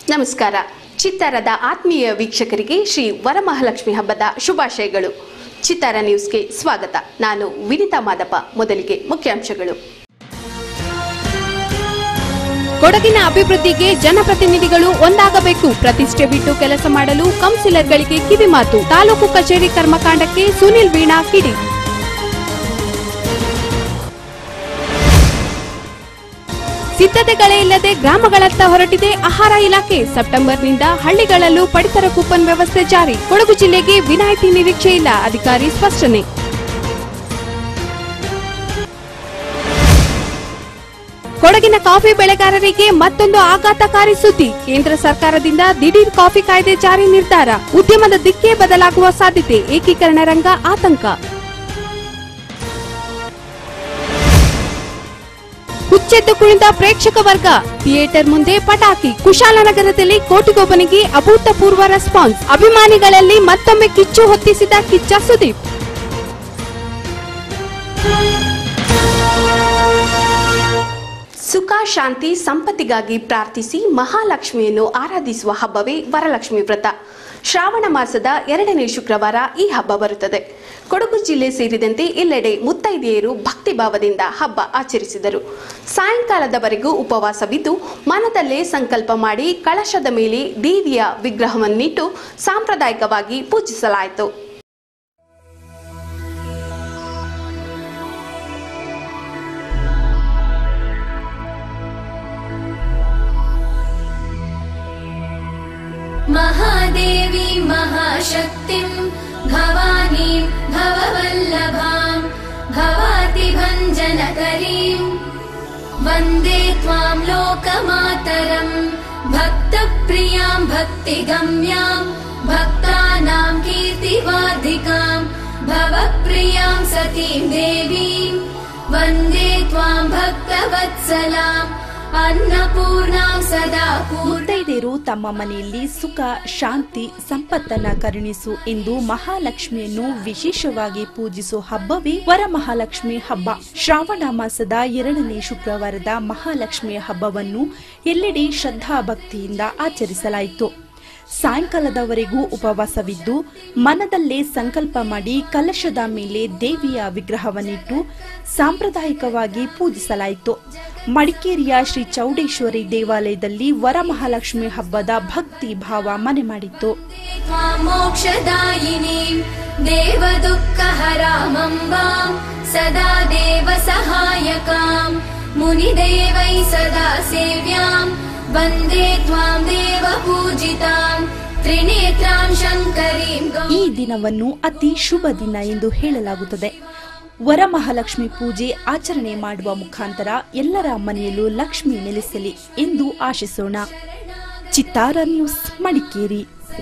ನಮಸ್ಕಾರ ಚಿತ್ತಾರದ ಆತ್ಮೀಯ ವೀಕ್ಷಕರಿಗೆ ಶ್ರೀ ವರಮಹಾಲಕ್ಷ್ಮಿ ಹಬ್ಬದ ಶುಭಾಶಯಗಳು ಚಿತ್ತಾರ ನ್ಯೂಸ್ಗೆ ಸ್ವಾಗತ ನಾನು ವಿನಿತಾ ಮಾದಪ್ಪ ಮೊದಲಿಗೆ ಮುಖ್ಯಾಂಶಗಳು ಕೊಡಗಿನ ಅಭಿವೃದ್ಧಿಗೆ ಜನಪ್ರತಿನಿಧಿಗಳು ಒಂದಾಗಬೇಕು ಪ್ರತಿಷ್ಠೆ ಬಿಟ್ಟು ಕೆಲಸ ಮಾಡಲು ಕೌನ್ಸಿಲರ್ಗಳಿಗೆ ಕಿವಿಮಾತು ತಾಲೂಕು ಕಚೇರಿ ಕರ್ಮಕಾಂಡಕ್ಕೆ ಸುನಿಲ್ ವೀಣಾ ಕಿಡಿ ಸಿದ್ಧತೆಗಳೇ ಇಲ್ಲದೆ ಗ್ರಾಮಗಳತ್ತ ಹೊರಟಿದೆ ಆಹಾರ ಇಲಾಖೆ ಸೆಪ್ಟೆಂಬರ್ನಿಂದ ಹಳ್ಳಿಗಳಲ್ಲೂ ಪಡಿತರ ಕೂಪನ್ ವ್ಯವಸ್ಥೆ ಜಾರಿ ಕೊಡಗು ಜಿಲ್ಲೆಗೆ ವಿನಾಯಿತಿ ನಿರೀಕ್ಷೆ ಇಲ್ಲ ಅಧಿಕಾರಿ ಸ್ಪಷ್ಟನೆ ಕೊಡಗಿನ ಕಾಫಿ ಬೆಳೆಗಾರರಿಗೆ ಮತ್ತೊಂದು ಆಘಾತಕಾರಿ ಸುದ್ದಿ ಕೇಂದ್ರ ಸರ್ಕಾರದಿಂದ ದಿಢೀರ್ ಕಾಫಿ ಕಾಯ್ದೆ ಜಾರಿ ನಿರ್ಧಾರ ಉದ್ಯಮದ ದಿಕ್ಕೇ ಬದಲಾಗುವ ಸಾಧ್ಯತೆ ಏಕೀಕರಣ ರಂಗ ಆತಂಕ ಹುಚ್ಚೆದ್ದು ಕುಣಿದ ಪ್ರೇಕ್ಷಕ ವರ್ಗ ಥಿಯೇಟರ್ ಮುಂದೆ ಪಟಾಕಿ ಕುಶಾಲನಗರದಲ್ಲಿ ಕೋಟಿಗೊಬ್ಬನಿಗೆ ಅಭೂತಪೂರ್ವ ರೆಸ್ಪಾನ್ಸ್ ಅಭಿಮಾನಿಗಳಲ್ಲಿ ಮತ್ತೊಮ್ಮೆ ಕಿಚ್ಚು ಹೊತ್ತಿಸಿದ ಕಿಚ್ಚ ಸುದೀಪ್ ಸುಖ ಶಾಂತಿ ಸಂಪತ್ತಿಗಾಗಿ ಪ್ರಾರ್ಥಿಸಿ ಮಹಾಲಕ್ಷ್ಮಿಯನ್ನು ಆರಾಧಿಸುವ ಹಬ್ಬವೇ ವರಲಕ್ಷ್ಮಿ ವ್ರತ ಶ್ರಾವಣ ಮಾಸದ ಎರಡನೇ ಶುಕ್ರವಾರ ಈ ಹಬ್ಬ ಬರುತ್ತದೆ ಕೊಡಗು ಜಿಲ್ಲೆ ಸೇರಿದಂತೆ ಎಲ್ಲೆಡೆ ಮುತ್ತೈದೆಯರು ಭಕ್ತಿಭಾವದಿಂದ ಹಬ್ಬ ಆಚರಿಸಿದರು ಸಾಯಂಕಾಲದವರೆಗೂ ಉಪವಾಸವಿದ್ದು ಮನದಲ್ಲೇ ಸಂಕಲ್ಪ ಮಾಡಿ ಕಳಶದ ಮೇಲೆ ದೇವಿಯ ವಿಗ್ರಹವನ್ನಿಟ್ಟು ಸಾಂಪ್ರದಾಯಿಕವಾಗಿ ಪೂಜಿಸಲಾಯಿತು महादेवी महाशक्तिम् भवानीम् भववल्लभाम् भवातिभञ्जनकरीम् वन्दे त्वाम् लोकमातरम् भक्तप्रियाम् भक्तिगम्याम् भक्तानाम् कीर्तिवाधिकाम् भवप्रियाम् सतीम् देवीम् वन्दे त्वाम् भक्तवत्सलाम् अन्नपूर्णाम् सदा पूर्ण ಮುತ್ತೈದೆಯರು ತಮ್ಮ ಮನೆಯಲ್ಲಿ ಸುಖ ಶಾಂತಿ ಸಂಪತ್ತನ್ನ ಕರುಣಿಸು ಎಂದು ಮಹಾಲಕ್ಷ್ಮಿಯನ್ನು ವಿಶೇಷವಾಗಿ ಪೂಜಿಸೋ ಹಬ್ಬವೇ ವರಮಹಾಲಕ್ಷ್ಮಿ ಹಬ್ಬ ಶ್ರಾವಣ ಮಾಸದ ಎರಡನೇ ಶುಕ್ರವಾರದ ಮಹಾಲಕ್ಷ್ಮಿಯ ಹಬ್ಬವನ್ನು ಎಲ್ಲೆಡೆ ಶ್ರದ್ಧಾ ಭಕ್ತಿಯಿಂದ ಆಚರಿಸಲಾಯಿತು ಸಾಯಂಕಾಲದವರೆಗೂ ಉಪವಾಸವಿದ್ದು ಮನದಲ್ಲೇ ಸಂಕಲ್ಪ ಮಾಡಿ ಕಲಶದ ಮೇಲೆ ದೇವಿಯ ವಿಗ್ರಹವನ್ನಿಟ್ಟು ಸಾಂಪ್ರದಾಯಿಕವಾಗಿ ಪೂಜಿಸಲಾಯಿತು ಮಡಿಕೇರಿಯ ಶ್ರೀ ಚೌಡೇಶ್ವರಿ ದೇವಾಲಯದಲ್ಲಿ ವರಮಹಾಲಕ್ಷ್ಮಿ ಹಬ್ಬದ ಭಕ್ತಿ ಭಾವ ಮನೆ ಮಾಡಿತ್ತು त्वाम् मोक्षदायिनीम् देवदुःखहरामम्बाम् सदा देवसहायकाम् मुनिदेवै सदा सेव्याम् वन्दे त्वाम् देवपूजिताम् त्रिनेत्राम् शङ्करीम् गौ- ಈ ದಿನವನ್ನು ಅತಿ ಶುಭ ದಿನ ಎಂದು ಹೇಳಲಾಗುತ್ತದೆ ವರಮಹಾಲಕ್ಷ್ಮಿ ಪೂಜೆ ಆಚರಣೆ ಮಾಡುವ ಮುಖಾಂತರ ಎಲ್ಲರ ಮನೆಯಲ್ಲೂ ಲಕ್ಷ್ಮಿ ನೆಲೆಸಲಿ ಎಂದು ಆಶಿಸೋಣ ಚಿತ್ತಾರ ನ್ಯೂಸ್ ಮಡಿಕೇರಿ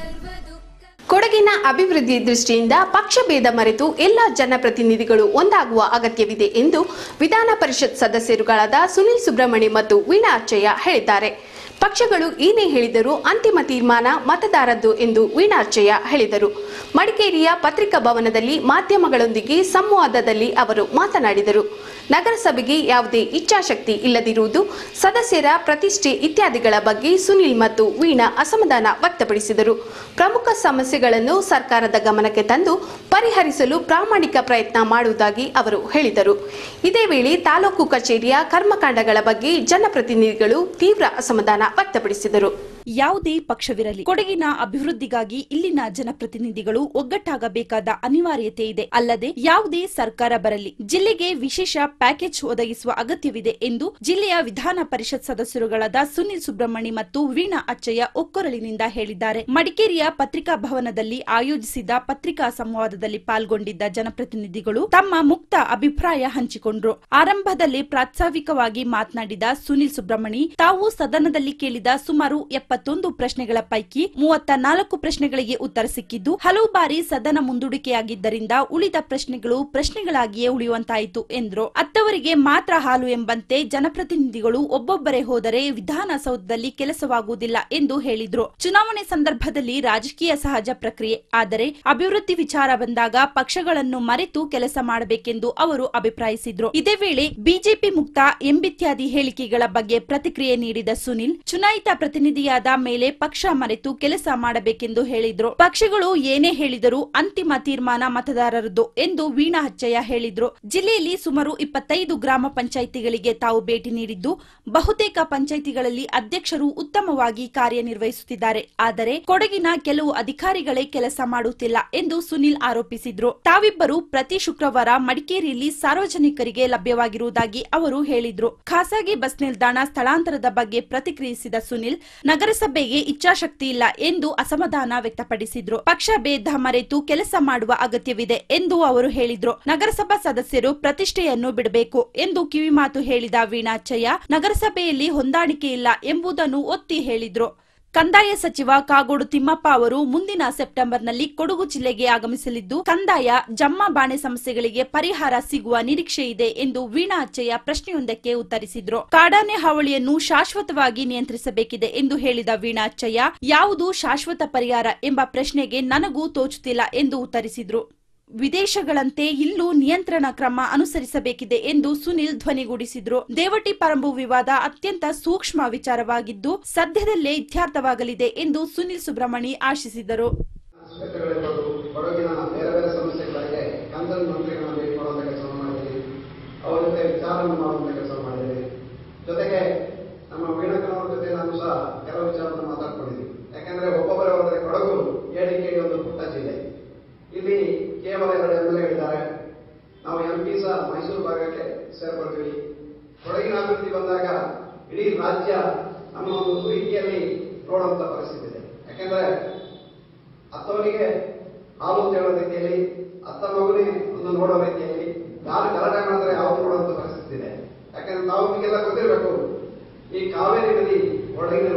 ಕೊಡಗಿನ ಅಭಿವೃದ್ಧಿ ದೃಷ್ಟಿಯಿಂದ ಪಕ್ಷಭೇದ ಮರೆತು ಎಲ್ಲ ಜನಪ್ರತಿನಿಧಿಗಳು ಒಂದಾಗುವ ಅಗತ್ಯವಿದೆ ಎಂದು ವಿಧಾನ ಪರಿಷತ್ ಸದಸ್ಯರುಗಳಾದ ಸುನಿಲ್ ಸುಬ್ರಹ್ಮಣಿ ಮತ್ತು ವೀಣಾ ಅಚ್ಚಯ್ಯ ಹೇಳಿದ್ದಾರೆ ಪಕ್ಷಗಳು ಏನೇ ಹೇಳಿದರೂ ಅಂತಿಮ ತೀರ್ಮಾನ ಮತದಾರದ್ದು ಎಂದು ವೀಣಾರ್ಚಯ್ಯ ಹೇಳಿದರು ಮಡಿಕೇರಿಯ ಪತ್ರಿಕಾ ಭವನದಲ್ಲಿ ಮಾಧ್ಯಮಗಳೊಂದಿಗೆ ಸಂವಾದದಲ್ಲಿ ಅವರು ಮಾತನಾಡಿದರು ನಗರಸಭೆಗೆ ಯಾವುದೇ ಇಚ್ಛಾಶಕ್ತಿ ಇಲ್ಲದಿರುವುದು ಸದಸ್ಯರ ಪ್ರತಿಷ್ಠೆ ಇತ್ಯಾದಿಗಳ ಬಗ್ಗೆ ಸುನಿಲ್ ಮತ್ತು ವೀಣಾ ಅಸಮಾಧಾನ ವ್ಯಕ್ತಪಡಿಸಿದರು ಪ್ರಮುಖ ಸಮಸ್ಯೆಗಳನ್ನು ಸರ್ಕಾರದ ಗಮನಕ್ಕೆ ತಂದು ಪರಿಹರಿಸಲು ಪ್ರಾಮಾಣಿಕ ಪ್ರಯತ್ನ ಮಾಡುವುದಾಗಿ ಅವರು ಹೇಳಿದರು ಇದೇ ವೇಳೆ ತಾಲೂಕು ಕಚೇರಿಯ ಕರ್ಮಕಾಂಡಗಳ ಬಗ್ಗೆ ಜನಪ್ರತಿನಿಧಿಗಳು ತೀವ್ರ ಅಸಮಾಧಾನ ವ್ಯಕ್ತಪಡಿಸಿದರು ಯಾವುದೇ ಪಕ್ಷವಿರಲಿ ಕೊಡಗಿನ ಅಭಿವೃದ್ಧಿಗಾಗಿ ಇಲ್ಲಿನ ಜನಪ್ರತಿನಿಧಿಗಳು ಒಗ್ಗಟ್ಟಾಗಬೇಕಾದ ಅನಿವಾರ್ಯತೆ ಇದೆ ಅಲ್ಲದೆ ಯಾವುದೇ ಸರ್ಕಾರ ಬರಲಿ ಜಿಲ್ಲೆಗೆ ವಿಶೇಷ ಪ್ಯಾಕೇಜ್ ಒದಗಿಸುವ ಅಗತ್ಯವಿದೆ ಎಂದು ಜಿಲ್ಲೆಯ ವಿಧಾನ ಪರಿಷತ್ ಸದಸ್ಯರುಗಳಾದ ಸುನಿಲ್ ಸುಬ್ರಹ್ಮಣಿ ಮತ್ತು ವೀಣಾ ಅಚ್ಚಯ್ಯ ಒಕ್ಕೊರಲಿನಿಂದ ಹೇಳಿದ್ದಾರೆ ಮಡಿಕೇರಿಯ ಪತ್ರಿಕಾ ಭವನದಲ್ಲಿ ಆಯೋಜಿಸಿದ ಪತ್ರಿಕಾ ಸಂವಾದದಲ್ಲಿ ಪಾಲ್ಗೊಂಡಿದ್ದ ಜನಪ್ರತಿನಿಧಿಗಳು ತಮ್ಮ ಮುಕ್ತ ಅಭಿಪ್ರಾಯ ಹಂಚಿಕೊಂಡ್ರು ಆರಂಭದಲ್ಲಿ ಪ್ರಾಸ್ತಾವಿಕವಾಗಿ ಮಾತನಾಡಿದ ಸುನಿಲ್ ಸುಬ್ರಹ್ಮಣಿ ತಾವು ಸದನದಲ್ಲಿ ಕೇಳಿದ ಸುಮಾರು ಎಪ್ಪತ್ತೊಂದು ಪ್ರಶ್ನೆಗಳ ಪೈಕಿ ಮೂವತ್ತ ನಾಲ್ಕು ಪ್ರಶ್ನೆಗಳಿಗೆ ಉತ್ತರ ಸಿಕ್ಕಿದ್ದು ಹಲವು ಬಾರಿ ಸದನ ಮುಂದೂಡಿಕೆಯಾಗಿದ್ದರಿಂದ ಉಳಿದ ಪ್ರಶ್ನೆಗಳು ಪ್ರಶ್ನೆಗಳಾಗಿಯೇ ಉಳಿಯುವಂತಾಯಿತು ಎಂದ್ರು ಅತ್ತವರಿಗೆ ಮಾತ್ರ ಹಾಲು ಎಂಬಂತೆ ಜನಪ್ರತಿನಿಧಿಗಳು ಒಬ್ಬೊಬ್ಬರೇ ಹೋದರೆ ವಿಧಾನಸೌಧದಲ್ಲಿ ಕೆಲಸವಾಗುವುದಿಲ್ಲ ಎಂದು ಹೇಳಿದ್ರು ಚುನಾವಣೆ ಸಂದರ್ಭದಲ್ಲಿ ರಾಜಕೀಯ ಸಹಜ ಪ್ರಕ್ರಿಯೆ ಆದರೆ ಅಭಿವೃದ್ಧಿ ವಿಚಾರ ಬಂದಾಗ ಪಕ್ಷಗಳನ್ನು ಮರೆತು ಕೆಲಸ ಮಾಡಬೇಕೆಂದು ಅವರು ಅಭಿಪ್ರಾಯಿಸಿದ್ರು ಇದೇ ವೇಳೆ ಬಿಜೆಪಿ ಮುಕ್ತ ಎಂಬಿತ್ಯಾದಿ ಹೇಳಿಕೆಗಳ ಬಗ್ಗೆ ಪ್ರತಿಕ್ರಿಯೆ ನೀಡಿದ ಸುನಿಲ್ ಚುನಾಯಿತ ಪ್ರತಿನಿಧಿಯಾದ ಬೇಕಾದ ಮೇಲೆ ಪಕ್ಷ ಮರೆತು ಕೆಲಸ ಮಾಡಬೇಕೆಂದು ಹೇಳಿದ್ರು ಪಕ್ಷಗಳು ಏನೇ ಹೇಳಿದರೂ ಅಂತಿಮ ತೀರ್ಮಾನ ಮತದಾರರದ್ದು ಎಂದು ವೀಣಾ ಹಚ್ಚಯ್ಯ ಹೇಳಿದ್ರು ಜಿಲ್ಲೆಯಲ್ಲಿ ಸುಮಾರು ಇಪ್ಪತ್ತೈದು ಗ್ರಾಮ ಪಂಚಾಯಿತಿಗಳಿಗೆ ತಾವು ಭೇಟಿ ನೀಡಿದ್ದು ಬಹುತೇಕ ಪಂಚಾಯಿತಿಗಳಲ್ಲಿ ಅಧ್ಯಕ್ಷರು ಉತ್ತಮವಾಗಿ ಕಾರ್ಯನಿರ್ವಹಿಸುತ್ತಿದ್ದಾರೆ ಆದರೆ ಕೊಡಗಿನ ಕೆಲವು ಅಧಿಕಾರಿಗಳೇ ಕೆಲಸ ಮಾಡುತ್ತಿಲ್ಲ ಎಂದು ಸುನಿಲ್ ಆರೋಪಿಸಿದ್ರು ತಾವಿಬ್ಬರು ಪ್ರತಿ ಶುಕ್ರವಾರ ಮಡಿಕೇರಿಯಲ್ಲಿ ಸಾರ್ವಜನಿಕರಿಗೆ ಲಭ್ಯವಾಗಿರುವುದಾಗಿ ಅವರು ಹೇಳಿದ್ರು ಖಾಸಗಿ ಬಸ್ ನಿಲ್ದಾಣ ಸ್ಥಳಾಂತರದ ಬಗ್ಗೆ ಪ್ರತಿಕ್ರಿಯಿಸಿದ ಸುನಿಲ್ ನಗರಸಭೆಗೆ ಇಚ್ಛಾಶಕ್ತಿ ಇಲ್ಲ ಎಂದು ಅಸಮಾಧಾನ ವ್ಯಕ್ತಪಡಿಸಿದ್ರು ಪಕ್ಷ ಭೇದ ಮರೆತು ಕೆಲಸ ಮಾಡುವ ಅಗತ್ಯವಿದೆ ಎಂದು ಅವರು ಹೇಳಿದ್ರು ನಗರಸಭಾ ಸದಸ್ಯರು ಪ್ರತಿಷ್ಠೆಯನ್ನು ಬಿಡಬೇಕು ಎಂದು ಕಿವಿಮಾತು ಹೇಳಿದ ವೀಣಾಚಯ್ಯ ನಗರಸಭೆಯಲ್ಲಿ ಹೊಂದಾಣಿಕೆ ಇಲ್ಲ ಎಂಬುದನ್ನು ಒತ್ತಿ ಹೇಳಿದ್ರು ಕಂದಾಯ ಸಚಿವ ಕಾಗೋಡು ತಿಮ್ಮಪ್ಪ ಅವರು ಮುಂದಿನ ಸೆಪ್ಟೆಂಬರ್ನಲ್ಲಿ ಕೊಡಗು ಜಿಲ್ಲೆಗೆ ಆಗಮಿಸಲಿದ್ದು ಕಂದಾಯ ಜಮ್ಮ ಬಾಣೆ ಸಮಸ್ಯೆಗಳಿಗೆ ಪರಿಹಾರ ಸಿಗುವ ನಿರೀಕ್ಷೆ ಇದೆ ಎಂದು ವೀಣಾ ಅಚ್ಚಯ್ಯ ಪ್ರಶ್ನೆಯೊಂದಕ್ಕೆ ಉತ್ತರಿಸಿದ್ರು ಕಾಡಾನೆ ಹಾವಳಿಯನ್ನು ಶಾಶ್ವತವಾಗಿ ನಿಯಂತ್ರಿಸಬೇಕಿದೆ ಎಂದು ಹೇಳಿದ ವೀಣಾ ಅಚ್ಚಯ್ಯ ಯಾವುದು ಶಾಶ್ವತ ಪರಿಹಾರ ಎಂಬ ಪ್ರಶ್ನೆಗೆ ನನಗೂ ತೋಚುತ್ತಿಲ್ಲ ಎಂದು ಉತ್ತರಿಸಿದ್ರು ವಿದೇಶಗಳಂತೆ ಇಲ್ಲೂ ನಿಯಂತ್ರಣ ಕ್ರಮ ಅನುಸರಿಸಬೇಕಿದೆ ಎಂದು ಸುನಿಲ್ ಧ್ವನಿಗೂಡಿಸಿದ್ರು ದೇವಟಿ ಪರಂಬು ವಿವಾದ ಅತ್ಯಂತ ಸೂಕ್ಷ್ಮ ವಿಚಾರವಾಗಿದ್ದು ಸದ್ಯದಲ್ಲೇ ಇತ್ಯರ್ಥವಾಗಲಿದೆ ಎಂದು ಸುನಿಲ್ ಸುಬ್ರಹ್ಮಣಿ ಆಶಿಸಿದರು ಕ್ಷೇತ್ರಗಳಿರ್ಬೋದು ಕೊಡಗಿನ ಬೇರೆ ಬೇರೆ ಸಮಸ್ಯೆಗಳಿಗೆ ಕನ್ಸರ್ನ್ ಮಂತ್ರಿಗಳನ್ನ ಭೇಟಿ ಮಾಡುವಂಥ ಕೆಲಸ ಮಾಡಿದ್ದೀವಿ ಅವರ ಜೊತೆ ವಿಚಾರವನ್ನು ಮಾಡುವಂಥ ಕೆಲಸ ಮಾಡಿದ್ದೀವಿ ಜೊತೆಗೆ ನಮ್ಮ ವೀಣಕನವರ ಜೊತೆ ನಾನು ಸಹ ಕೆಲವು ವಿಚಾರವನ್ನು ಮಾತಾಡ್ಕೊಂಡಿದ್ದೀವಿ ಯಾಕಂದ್ರೆ ಒಬ್ಬೊಬ್ಬರೇ ಹೋದರೆ ಕೊಡಗು ಏಳಿಕೆ ಒಂದು ಪುಟ್ಟ ಜಿಲ್ಲೆ ಇಲ್ಲಿ ಕೇವಲ ಎರಡು ಎಂ ಎಲ್ ಎಗಳಿದ್ದಾರೆ ನಾವು ಎಂ ಪಿ ಸಹ ಮೈಸೂರು ಭಾಗಕ್ಕೆ ಸೇರ್ಕೊಳ್ತೀವಿ ಕೊಡಗಿನ ಅಭಿವೃದ್ಧಿ ಬಂದಾಗ ಇಡೀ ರಾಜ್ಯ ನಮ್ಮ ಒಂದು ರೀತಿಯಲ್ಲಿ ನೋಡುವಂತ ಪರಿಸ್ಥಿತಿ ಇದೆ ಯಾಕಂದ್ರೆ ಅತ್ತವನಿಗೆ ಹಾಲು ಅಂತ ಹೇಳೋ ರೀತಿಯಲ್ಲಿ ಅತ್ತ ಮಗುನೇ ಒಂದು ನೋಡೋ ರೀತಿಯಲ್ಲಿ ಯಾರು ಗಲಾಟೆ ಮಾಡಿದ್ರೆ ಯಾವ್ದು ನೋಡುವಂತ ಪರಿಸ್ಥಿತಿ ಇದೆ ಯಾಕಂದ್ರೆ ತಾವು ನಿಮಗೆಲ್ಲ ಗೊತ್ತಿರಬೇಕು ಈ ಕಾವೇರಿ ನದಿ ಒಳಗಿನ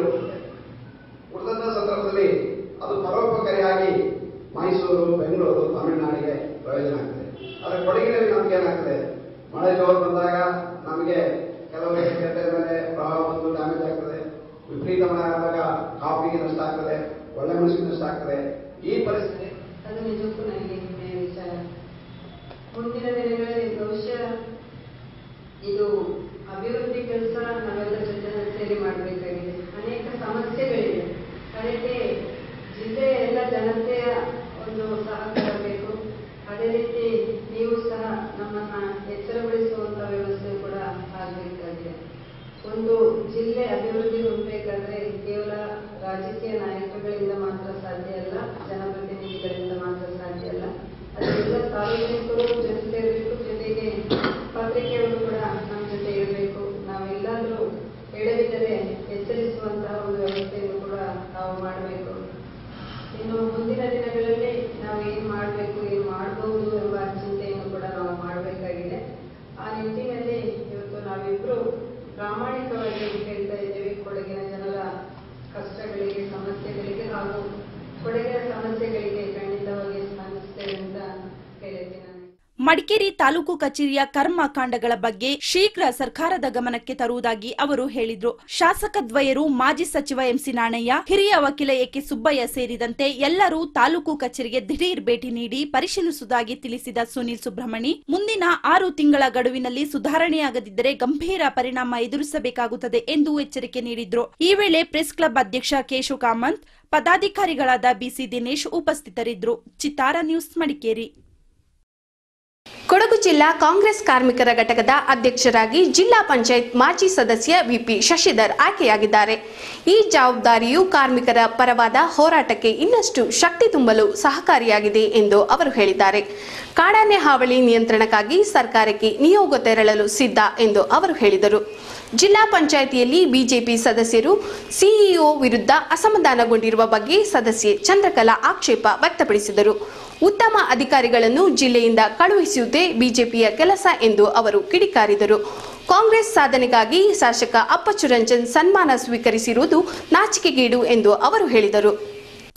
ಉಳಿದಂತ ಸಂದರ್ಭದಲ್ಲಿ ಅದು ಪರೋಪಕಾರಿಯಾಗಿ ಮೈಸೂರು ಬೆಂಗಳೂರು ತಮಿಳುನಾಡಿಗೆ ಪ್ರಯೋಜನ ಆಗ್ತದೆ ಆದರೆ ಕೊಡಗಿನಲ್ಲಿ ನಮ್ಗೆ ಏನಾಗ್ತದೆ ಮಳೆ ಜೋರು ಬಂದಾಗ ನಮಗೆ ಕೆಲವರಿಗೆ ಕೆಟ್ಟ ಮೇಲೆ ಪ್ರವಾಹ ಬಂದು ಡ್ಯಾಮೇಜ್ ಆಗ್ತದೆ ವಿಪರೀತ ಮಳೆ ಆದಾಗ ಕಾಫಿಗೆ ನಷ್ಟ ಆಗ್ತದೆ ಒಳ್ಳೆ ಮೆಣಸಿಗೆ ನಷ್ಟ ಆಗ್ತದೆ ಈ ಪರಿಸ್ಥಿತಿ ಅದು ನಿಜಕ್ಕೂ ನನಗೆ ಹೆಮ್ಮೆಯ ವಿಚಾರ ಮುಂದಿನ ದಿನಗಳಲ್ಲಿ ಬಹುಶಃ ಇದು ಅಭಿವೃದ್ಧಿ ಕೆಲಸ ನಾವೆಲ್ಲ ಜೊತೆ ಸೇರಿ ಮಾಡಬೇಕಾಗಿದೆ ಅನೇಕ ಸಮಸ್ಯೆಗಳಿವೆ ಅದಕ್ಕೆ ಜಿಲ್ಲೆಯ ಎಲ್ಲ ಜನತೆಯ ಒಂದು ಸಹಕಾರ ಬೇಕು ಅದೇ ರೀತಿ ನೀವು ಸಹ ನಮ್ಮನ್ನ ಎಚ್ಚರಗೊಳಿಸುವಂತ ವ್ಯವಸ್ಥೆ ಕೂಡ ಆಗಬೇಕಾಗಿದೆ ಒಂದು ಜಿಲ್ಲೆ ಅಭಿವೃದ್ಧಿ ಹೊಂದಬೇಕಾದ್ರೆ ಕೇವಲ ರಾಜಕೀಯ ನಾಯಕಗಳಿಂದ ಮಾತ್ರ ಸಾಧ್ಯ ಅಲ್ಲ ಜನಪ್ರತಿನಿಧಿಗಳಿಂದ ಮಾತ್ರ ಸಾಧ್ಯ ಅಲ್ಲ ಅದೆಲ್ಲ ಸಾರ್ವಜನಿಕರು ಜೊತೆ ಸೇರಬೇಕು ಜೊತೆಗೆ ಪತ್ರಿಕೆಗಳು ಕೂಡ ನಮ್ಮ ಜೊತೆ ಇರಬೇಕು ನಾವೆಲ್ಲಾದ್ರೂ ಎಡವಿದರೆ ಎಚ್ಚರಿಸುವಂತಹ ಒಂದು ವ್ಯವಸ್ಥೆಯನ್ನು ಕೂಡ ನಾವು ಮಾಡಬೇಕು ಇನ್ನು ಮುಂದಿನ ದಿನಗಳಲ್ಲಿ ನಾವು ಏನ್ ಮಾಡಬೇಕು ಏನ್ ಮಾಡಬಹುದು ಎಂಬ ಚಿಂತೆಯನ್ನು ಕೂಡ ನಾವು ಮಾಡಬೇಕಾಗಿದೆ ಆ ನಿಟ್ಟಿನಲ್ಲಿ ಇವತ್ತು ನಾವಿಬ್ರು ಪ್ರಾಮಾಣಿಕವಾಗಿ ಹೇಳ್ತಾ ಇದ್ದೇವೆ ಕೊಡಗಿನ ಜನರ ಕಷ್ಟಗಳಿಗೆ ಸಮಸ್ಯೆಗಳಿಗೆ ಹಾಗೂ ಕೊಡಗಿನ ಸಮಸ್ಯೆಗಳಿಗೆ ಖಂಡಿತವಾಗಿ ಸ್ಪಂದಿಸ್ತೇವೆ ಅಂತ ಹೇಳಿದ್ದೀನಿ ನಾನು ಮಡಿಕೇರಿ ತಾಲೂಕು ಕಚೇರಿಯ ಕರ್ಮಕಾಂಡಗಳ ಬಗ್ಗೆ ಶೀಘ್ರ ಸರ್ಕಾರದ ಗಮನಕ್ಕೆ ತರುವುದಾಗಿ ಅವರು ಹೇಳಿದ್ರು ಶಾಸಕ ದ್ವಯರು ಮಾಜಿ ಸಚಿವ ಎಂಸಿ ನಾಣಯ್ಯ ಹಿರಿಯ ವಕೀಲ ಎಕೆ ಸುಬ್ಬಯ್ಯ ಸೇರಿದಂತೆ ಎಲ್ಲರೂ ತಾಲೂಕು ಕಚೇರಿಗೆ ದಿಢೀರ್ ಭೇಟಿ ನೀಡಿ ಪರಿಶೀಲಿಸುವುದಾಗಿ ತಿಳಿಸಿದ ಸುನೀಲ್ ಸುಬ್ರಹ್ಮಣಿ ಮುಂದಿನ ಆರು ತಿಂಗಳ ಗಡುವಿನಲ್ಲಿ ಸುಧಾರಣೆಯಾಗದಿದ್ದರೆ ಗಂಭೀರ ಪರಿಣಾಮ ಎದುರಿಸಬೇಕಾಗುತ್ತದೆ ಎಂದು ಎಚ್ಚರಿಕೆ ನೀಡಿದ್ರು ಈ ವೇಳೆ ಪ್ರೆಸ್ ಕ್ಲಬ್ ಅಧ್ಯಕ್ಷ ಕೇಶವ್ ಕಾಮಂತ್ ಪದಾಧಿಕಾರಿಗಳಾದ ಬಿಸಿ ದಿನೇಶ್ ಉಪಸ್ಥಿತರಿದ್ದರು ಚಿತ್ತಾರ ನ್ಯೂಸ್ ಮಡಿಕೇರಿ ಕೊಡಗು ಜಿಲ್ಲಾ ಕಾಂಗ್ರೆಸ್ ಕಾರ್ಮಿಕರ ಘಟಕದ ಅಧ್ಯಕ್ಷರಾಗಿ ಜಿಲ್ಲಾ ಪಂಚಾಯತ್ ಮಾಜಿ ಸದಸ್ಯ ವಿಪಿ ಶಶಿಧರ್ ಆಯ್ಕೆಯಾಗಿದ್ದಾರೆ ಈ ಜವಾಬ್ದಾರಿಯು ಕಾರ್ಮಿಕರ ಪರವಾದ ಹೋರಾಟಕ್ಕೆ ಇನ್ನಷ್ಟು ಶಕ್ತಿ ತುಂಬಲು ಸಹಕಾರಿಯಾಗಿದೆ ಎಂದು ಅವರು ಹೇಳಿದ್ದಾರೆ ಕಾಡಾನೆ ಹಾವಳಿ ನಿಯಂತ್ರಣಕ್ಕಾಗಿ ಸರ್ಕಾರಕ್ಕೆ ನಿಯೋಗ ತೆರಳಲು ಸಿದ್ಧ ಎಂದು ಅವರು ಹೇಳಿದರು ಜಿಲ್ಲಾ ಪಂಚಾಯಿತಿಯಲ್ಲಿ ಬಿಜೆಪಿ ಸದಸ್ಯರು ಸಿಇಒ ವಿರುದ್ಧ ಅಸಮಾಧಾನಗೊಂಡಿರುವ ಬಗ್ಗೆ ಸದಸ್ಯೆ ಚಂದ್ರಕಲಾ ಆಕ್ಷೇಪ ವ್ಯಕ್ತಪಡಿಸಿದರು ಉತ್ತಮ ಅಧಿಕಾರಿಗಳನ್ನು ಜಿಲ್ಲೆಯಿಂದ ಕಳುಹಿಸುವುದೇ ಬಿಜೆಪಿಯ ಕೆಲಸ ಎಂದು ಅವರು ಕಿಡಿಕಾರಿದರು ಕಾಂಗ್ರೆಸ್ ಸಾಧನೆಗಾಗಿ ಶಾಸಕ ಅಪ್ಪಚ್ಚು ರಂಜನ್ ಸನ್ಮಾನ ಸ್ವೀಕರಿಸಿರುವುದು ನಾಚಿಕೆಗೇಡು ಎಂದು ಅವರು ಹೇಳಿದರು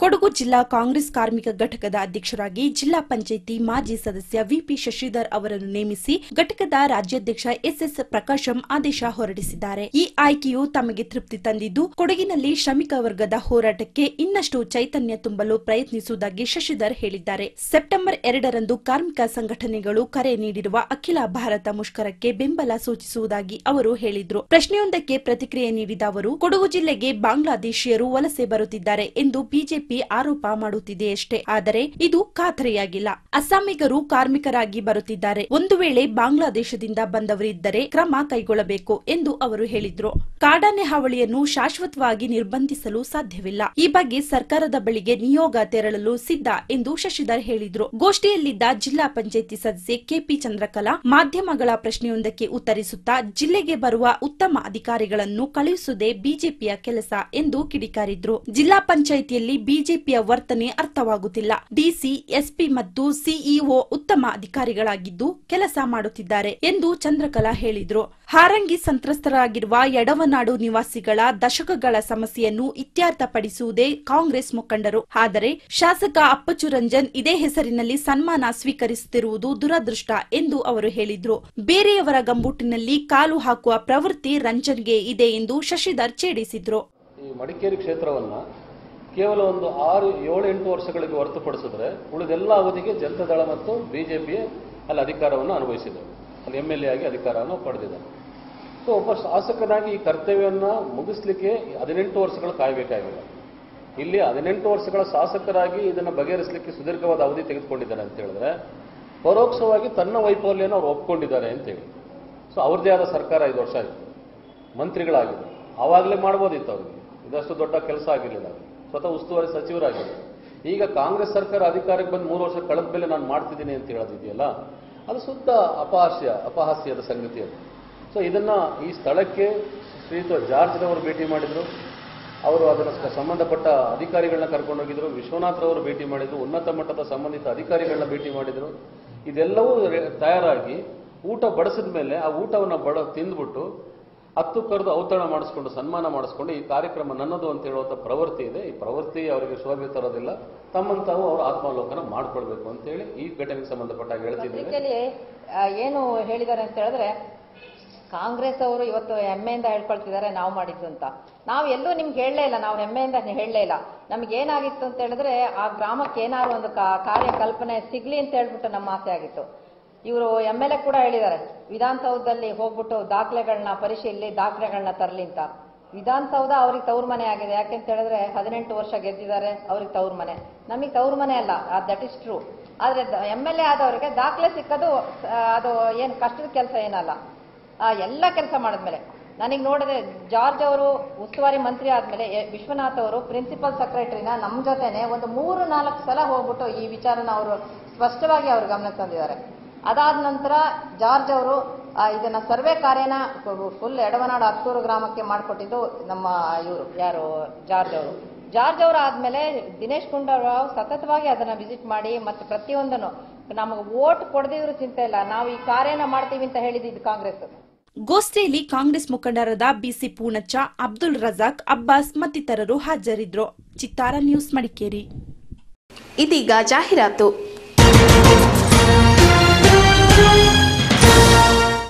ಕೊಡಗು ಜಿಲ್ಲಾ ಕಾಂಗ್ರೆಸ್ ಕಾರ್ಮಿಕ ಘಟಕದ ಅಧ್ಯಕ್ಷರಾಗಿ ಜಿಲ್ಲಾ ಪಂಚಾಯಿತಿ ಮಾಜಿ ಸದಸ್ಯ ವಿಪಿ ಶಶಿಧರ್ ಅವರನ್ನು ನೇಮಿಸಿ ಘಟಕದ ರಾಜ್ಯಾಧ್ಯಕ್ಷ ಎಸ್ಎಸ್ ಪ್ರಕಾಶಂ ಆದೇಶ ಹೊರಡಿಸಿದ್ದಾರೆ ಈ ಆಯ್ಕೆಯು ತಮಗೆ ತೃಪ್ತಿ ತಂದಿದ್ದು ಕೊಡಗಿನಲ್ಲಿ ಶ್ರಮಿಕ ವರ್ಗದ ಹೋರಾಟಕ್ಕೆ ಇನ್ನಷ್ಟು ಚೈತನ್ಯ ತುಂಬಲು ಪ್ರಯತ್ನಿಸುವುದಾಗಿ ಶಶಿಧರ್ ಹೇಳಿದ್ದಾರೆ ಸೆಪ್ಟೆಂಬರ್ ಎರಡರಂದು ಕಾರ್ಮಿಕ ಸಂಘಟನೆಗಳು ಕರೆ ನೀಡಿರುವ ಅಖಿಲ ಭಾರತ ಮುಷ್ಕರಕ್ಕೆ ಬೆಂಬಲ ಸೂಚಿಸುವುದಾಗಿ ಅವರು ಹೇಳಿದ್ರು ಪ್ರಶ್ನೆಯೊಂದಕ್ಕೆ ಪ್ರತಿಕ್ರಿಯೆ ನೀಡಿದ ಅವರು ಕೊಡಗು ಜಿಲ್ಲೆಗೆ ಬಾಂಗ್ಲಾದೇಶಿಯರು ವಲಸೆ ಬರುತ್ತಿದ್ದಾರೆ ಎಂದು ಬಿಜೆಪಿ ಆರೋಪ ಮಾಡುತ್ತಿದೆಯಷ್ಟೇ ಆದರೆ ಇದು ಖಾತರಿಯಾಗಿಲ್ಲ ಅಸ್ಸಾಮಿಗರು ಕಾರ್ಮಿಕರಾಗಿ ಬರುತ್ತಿದ್ದಾರೆ ಒಂದು ವೇಳೆ ಬಾಂಗ್ಲಾದೇಶದಿಂದ ಬಂದವರಿದ್ದರೆ ಕ್ರಮ ಕೈಗೊಳ್ಳಬೇಕು ಎಂದು ಅವರು ಹೇಳಿದ್ರು ಕಾಡಾನೆ ಹಾವಳಿಯನ್ನು ಶಾಶ್ವತವಾಗಿ ನಿರ್ಬಂಧಿಸಲು ಸಾಧ್ಯವಿಲ್ಲ ಈ ಬಗ್ಗೆ ಸರ್ಕಾರದ ಬಳಿಗೆ ನಿಯೋಗ ತೆರಳಲು ಸಿದ್ಧ ಎಂದು ಶಶಿಧರ್ ಹೇಳಿದ್ರು ಗೋಷ್ಠಿಯಲ್ಲಿದ್ದ ಜಿಲ್ಲಾ ಪಂಚಾಯಿತಿ ಸದಸ್ಯೆ ಕೆಪಿ ಚಂದ್ರಕಲಾ ಮಾಧ್ಯಮಗಳ ಪ್ರಶ್ನೆಯೊಂದಕ್ಕೆ ಉತ್ತರಿಸುತ್ತಾ ಜಿಲ್ಲೆಗೆ ಬರುವ ಉತ್ತಮ ಅಧಿಕಾರಿಗಳನ್ನು ಕಳುಹಿಸುವುದೇ ಬಿಜೆಪಿಯ ಕೆಲಸ ಎಂದು ಕಿಡಿಕಾರಿದ್ರು ಜಿಲ್ಲಾ ಪಂಚಾಯಿತಿಯಲ್ಲಿ ಬಿಜೆಪಿಯ ವರ್ತನೆ ಅರ್ಥವಾಗುತ್ತಿಲ್ಲ ಡಿಸಿ ಎಸ್ಪಿ ಮತ್ತು ಸಿಇಒ ಉತ್ತಮ ಅಧಿಕಾರಿಗಳಾಗಿದ್ದು ಕೆಲಸ ಮಾಡುತ್ತಿದ್ದಾರೆ ಎಂದು ಚಂದ್ರಕಲಾ ಹೇಳಿದ್ರು ಹಾರಂಗಿ ಸಂತ್ರಸ್ತರಾಗಿರುವ ಎಡವನಾಡು ನಿವಾಸಿಗಳ ದಶಕಗಳ ಸಮಸ್ಯೆಯನ್ನು ಇತ್ಯರ್ಥಪಡಿಸುವುದೇ ಕಾಂಗ್ರೆಸ್ ಮುಖಂಡರು ಆದರೆ ಶಾಸಕ ಅಪ್ಪಚ್ಚು ರಂಜನ್ ಇದೇ ಹೆಸರಿನಲ್ಲಿ ಸನ್ಮಾನ ಸ್ವೀಕರಿಸುತ್ತಿರುವುದು ದುರದೃಷ್ಟ ಎಂದು ಅವರು ಹೇಳಿದ್ರು ಬೇರೆಯವರ ಗಂಬೂಟಿನಲ್ಲಿ ಕಾಲು ಹಾಕುವ ಪ್ರವೃತ್ತಿ ರಂಜನ್ಗೆ ಇದೆ ಎಂದು ಶಶಿಧರ್ ಛೇಡಿಸಿದ್ರು ಈ ಮಡಿಕೇರಿ ಕ್ಷೇತ್ರವನ್ನ ಕೇವಲ ಒಂದು ಆರು ಏಳು ಎಂಟು ವರ್ಷಗಳಿಗೆ ಹೊರತುಪಡಿಸಿದ್ರೆ ಉಳಿದೆಲ್ಲ ಅವಧಿಗೆ ಜನತಾದಳ ಮತ್ತು ಬಿಜೆಪಿ ಅಲ್ಲಿ ಅಧಿಕಾರವನ್ನು ಅನುಭವಿಸಿದೆ ಅಲ್ಲಿ ಎಂ ಎಲ್ ಎ ಆಗಿ ಅಧಿಕಾರವನ್ನು ಪಡೆದಿದ್ದಾರೆ ಸೊ ಒಬ್ಬ ಶಾಸಕನಾಗಿ ಈ ಕರ್ತವ್ಯವನ್ನ ಮುಗಿಸ್ಲಿಕ್ಕೆ ಹದಿನೆಂಟು ವರ್ಷಗಳು ಕಾಯಬೇಕಾಗಿಲ್ಲ ಇಲ್ಲಿ ಹದಿನೆಂಟು ವರ್ಷಗಳ ಶಾಸಕರಾಗಿ ಇದನ್ನು ಬಗೆಹರಿಸಲಿಕ್ಕೆ ಸುದೀರ್ಘವಾದ ಅವಧಿ ತೆಗೆದುಕೊಂಡಿದ್ದಾರೆ ಅಂತ ಹೇಳಿದ್ರೆ ಪರೋಕ್ಷವಾಗಿ ತನ್ನ ವೈಫಲ್ಯನ ಅವ್ರು ಒಪ್ಕೊಂಡಿದ್ದಾರೆ ಅಂತೇಳಿ ಸೊ ಅವ್ರದ್ದೇ ಆದ ಸರ್ಕಾರ ಐದು ವರ್ಷ ಆಯಿತು ಮಂತ್ರಿಗಳಾಗಿದ್ರು ಆವಾಗಲೇ ಮಾಡ್ಬೋದಿತ್ತು ಅವ್ರಿಗೆ ಇದಷ್ಟು ದೊಡ್ಡ ಕೆಲಸ ಆಗಿರಲಿಲ್ಲ ಅವ್ರಿಗೆ. ಸ್ವತಃ ಉಸ್ತುವಾರಿ ಸಚಿವರಾಗಿದ್ದರು ಈಗ ಕಾಂಗ್ರೆಸ್ ಸರ್ಕಾರ ಅಧಿಕಾರಕ್ಕೆ ಬಂದು ಮೂರು ವರ್ಷ ಕಳೆದ ಮೇಲೆ ನಾನು ಮಾಡ್ತಿದ್ದೀನಿ ಅಂತ ಹೇಳೋದಿದೆಯಲ್ಲ ಅದು ಶುದ್ಧ ಅಪಹಾಸ್ಯ ಅಪಹಾಸ್ಯದ ಸಂಗತಿ ಅದು ಸೊ ಇದನ್ನ ಈ ಸ್ಥಳಕ್ಕೆ ಶ್ರೀಯುತ ಜಾರ್ಜ್ನವರು ಭೇಟಿ ಮಾಡಿದ್ರು ಅವರು ಅದರ ಸ- ಸಂಬಂಧಪಟ್ಟ ಅಧಿಕಾರಿಗಳನ್ನ ಕರ್ಕೊಂಡೋಗಿದ್ರು ವಿಶ್ವನಾಥ್ರವರು ಭೇಟಿ ಮಾಡಿದ್ರು ಉನ್ನತ ಮಟ್ಟದ ಸಂಬಂಧಿತ ಅಧಿಕಾರಿಗಳನ್ನ ಭೇಟಿ ಮಾಡಿದ್ರು ಇದೆಲ್ಲವೂ ರೆ- ತಯಾರಾಗಿ ಊಟ ಬಡಿಸಿದ ಮೇಲೆ ಆ ಊಟವನ್ನು ಬಡ ತಿಂದ್ಬಿಟ್ಟು ಹತ್ತು ಕರೆದು ಔತಣ ಮಾಡಿಸ್ಕೊಂಡು ಸನ್ಮಾನ ಮಾಡಿಸ್ಕೊಂಡು ಈ ಕಾರ್ಯಕ್ರಮ ನನ್ನದು ಅಂತ ಹೇಳುವಂಥ ಪ್ರವೃತ್ತಿ ಇದೆ ಈ ಪ್ರವೃತ್ತಿ ಅವರಿಗೆ ಶೋಭೆ ತರೋದಿಲ್ಲ ತಮ್ಮನ್ನು ತಾವು ಅವರು ಆತ್ಮಾವಲೋಕನ ಮಾಡ್ಕೊಳ್ಬೇಕು ಅಂತೇಳಿ ಈ ಘಟನೆಗೆ ಸಂಬಂಧಪಟ್ಟಾಗ ಹೇಳ್ತಿದ್ದೇನೆ ಪತ್ರಿಕೆಯಲ್ಲಿ ಆ, ಏನು ಹೇಳಿದ್ದಾರೆ ಅಂತ ಹೇಳಿದ್ರೆ ಕಾಂಗ್ರೆಸ್ ಅವರು ಇವತ್ತು ಹೆಮ್ಮೆಯಿಂದ ಹೇಳ್ಕೊಳ್ತಿದ್ದಾರೆ ನಾವು ಮಾಡಿದ್ದು ಅಂತ ನಾವು ಎಲ್ಲೂ ನಿಮ್ಗೆ ಹೇಳಲೇ ಇಲ್ಲ ನಾವು ಹೆಮ್ಮೆಯಿಂದ ಹೇಳಲೇ ಇಲ್ಲ ನಮ್ಗೆ ಏನಾಗಿತ್ತು ಅಂತ ಹೇಳಿದ್ರೆ ಆ ಗ್ರಾಮಕ್ಕೆ ಏನಾದ್ರು ಒಂದು ಕಾ- ಕಾರ್ಯಕಲ್ಪನೆ ಸಿಗ್ಲಿ ಅಂತ ಹೇಳ್ಬಿಟ್ಟು ನಮ್ಮ ಆಸೆ ಆಗಿತ್ತು ಇವರು ಎಮ್ ಎಲ್ ಎ ಕೂಡ ಹೇಳಿದ್ದಾರೆ ವಿಧಾನಸೌಧದಲ್ಲಿ ಹೋಗ್ಬಿಟ್ಟು ದಾಖಲೆಗಳನ್ನ ಪರಿಶೀಲಿ ದಾಖಲೆಗಳನ್ನ ತರಲಿ ಅಂತ ವಿಧಾನಸೌಧ ಅವ್ರಿಗೆ ತವ್ರ ಮನೆ ಆಗಿದೆ ಯಾಕೆಂತ ಹೇಳಿದ್ರೆ ಹದಿನೆಂಟು ವರ್ಷ ಗೆದ್ದಿದ್ದಾರೆ ಅವ್ರಿಗೆ ತವ್ರ ಮನೆ ನಮಗೆ ತವ್ರ ಮನೆ ಅಲ್ಲ ದಟ್ ಇಸ್ ಟ್ರೂ ಆದ್ರೆ ಎಮ್ ಎಲ್ ಎ ಆದವರಿಗೆ ದಾಖಲೆ ಸಿಕ್ಕೋದು ಆ, ಅದು ಏನು ಕಷ್ಟದ ಕೆಲಸ ಏನಲ್ಲ ಆ, ಎಲ್ಲ ಕೆಲಸ ಮಾಡಿದ್ಮೇಲೆ ನನಗೆ ನೋಡಿದ್ರೆ ಜಾರ್ಜ್ ಅವರು ಉಸ್ತುವಾರಿ ಮಂತ್ರಿ ಆದ್ಮೇಲೆ ಎ- ವಿಶ್ವನಾಥ್ ಅವರು ಪ್ರಿನ್ಸಿಪಲ್ ಸೆಕ್ರೆಟರಿನ ನಮ್ಮ ಜೊತೆನೆ ಒಂದು ಮೂರು ನಾಲ್ಕು ಸಲ ಹೋಗ್ಬಿಟ್ಟು ಈ ವಿಚಾರನ ಅವರು ಸ್ಪಷ್ಟವಾಗಿ ಅವ್ರ ಗಮನಕ್ಕೆ ತಂದಿದ್ದಾರೆ ಅದಾದ ನಂತರ ಜಾರ್ಜ್ ಅವರು ಆ, ಇದನ್ನ ಸರ್ವೆ ಕಾರ್ಯನ ಫುಲ್ ಎಡವನಾಡು ಹತ್ತೂರು ಗ್ರಾಮಕ್ಕೆ ಮಾಡಿಕೊಟ್ಟಿದ್ದು ನಮ್ಮ ಇವರು ಯಾರು ಜಾರ್ಜ್ ಅವರು ಜಾರ್ಜ್ ಅವರು ಆದ್ಮೇಲೆ ದಿನೇಶ್ ಗುಂಡೂರಾವ್ ಸತತವಾಗಿ ಅದನ್ನ ವಿಸಿಟ್ ಮಾಡಿ ಮತ್ತೆ ಪ್ರತಿಯೊಂದನ್ನು ನಮಗೆ ವೋಟ್ ಕೊಡದಿದ್ರು ಚಿಂತೆ ಇಲ್ಲ ನಾವು ಈ ಕಾರ್ಯನ ಮಾಡ್ತೀವಿ ಅಂತ ಹೇಳಿದ್ದು ಕಾಂಗ್ರೆಸ್ ಗೋಷ್ಠಿಯಲ್ಲಿ ಕಾಂಗ್ರೆಸ್ ಮುಖಂಡರಾದ ಬಿಸಿ ಪೂಣಚ್ಚ ಅಬ್ದುಲ್ ರಜಾಕ್ ಅಬ್ಬಾಸ್ ಮತ್ತಿತರರು ಹಾಜರಿದ್ರು ಚಿತ್ತಾರ ನ್ಯೂಸ್ ಮಡಿಕೇರಿ ಇದೀಗ ಜಾಹೀರಾತು